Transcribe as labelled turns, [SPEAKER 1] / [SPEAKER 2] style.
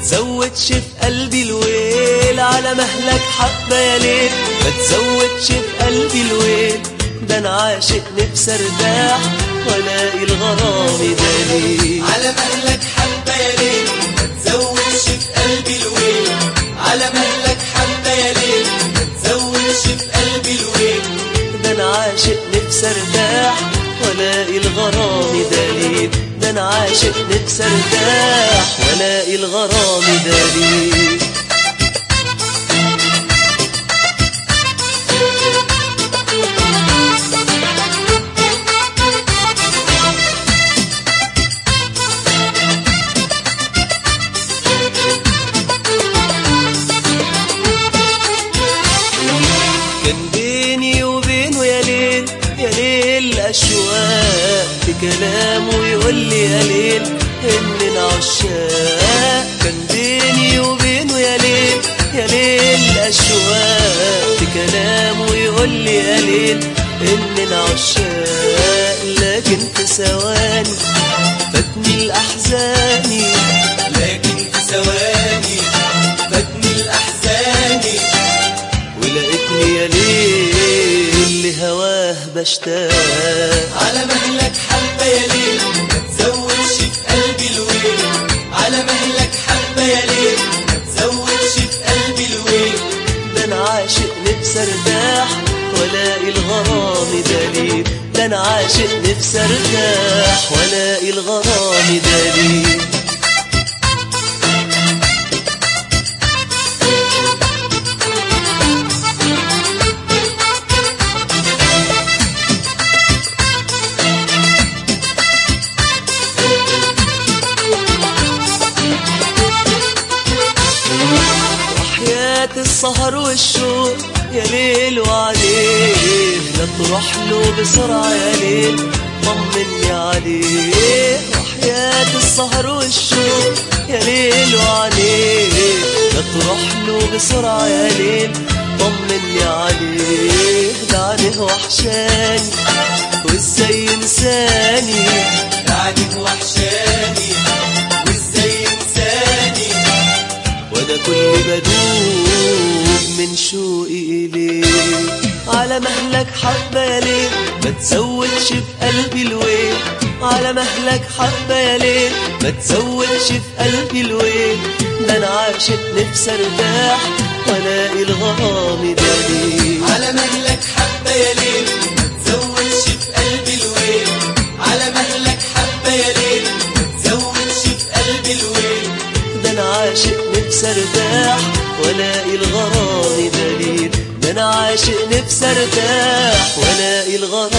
[SPEAKER 1] تزودش في قلبي الويل على مهلك حبة يا ليل ما تزودش في قلبي الويل ده انا عاشق نفسي ارتاح والاقي الغرام دليل
[SPEAKER 2] على مهلك حبة يا ليل ما تزودش في قلبي الويل على مهلك حبة يا ليل ما تزودش في قلبي الويل
[SPEAKER 1] ده انا عاشق نفسي ارتاح والاقي الغرام دليل ده انا عاشق نفسي ارتاح والاقي الغرام دليل كان بيني وبينه يا ليل يا ليل أشواق في كلامه يقول لي يا ليل إننا عشاق كان بيني وبينه يا ليل يا ليل أشواق في كلامه يقول لي يا ليل إننا عشاق لكن في ثواني فاتني الأحزاني
[SPEAKER 2] لكن في ثواني فاتني الأحزاني
[SPEAKER 1] ولقيتني يا ليل لهواه بشتاق
[SPEAKER 2] على مهلك حبة يا ليل ما تزودش في قلبي الويل على مهلك حبة يا ليل ما تزودش في قلبي الويل
[SPEAKER 1] ده انا عاشق نفسي ارتاح والاقي الغرام دليل ده انا عاشق نفسي ارتاح والاقي الغرام دليل وحياة السهر والشوق يا ليل وعليه لا تروح له بسرعة يا ليل طمني عليه وحياة السهر والشوق يا ليل وعليه لا تروح له بسرعة يا ليل طمني عليه ده عليه وحشاني وازاي ينساني
[SPEAKER 2] يعني وحشاني وازاي انساني
[SPEAKER 1] وانا كل بدوب من شوقي اليه على مهلك حبة يا ليل ما تزودش في قلبي الويل على مهلك حبة يا ليل ما تزودش في قلبي الويل ده انا عاشق نفسي ارتاح والاقي الغرام دليل
[SPEAKER 2] على مهلك حبة يا ليل ما تزودش في قلبي الويل على مهلك حبة يا ليل ما تزودش في قلبي الويل
[SPEAKER 1] ده انا عاشق نفسي ارتاح والاقي الغرام دليل ده انا عاشق نفسي ارتاح والاقي الغرام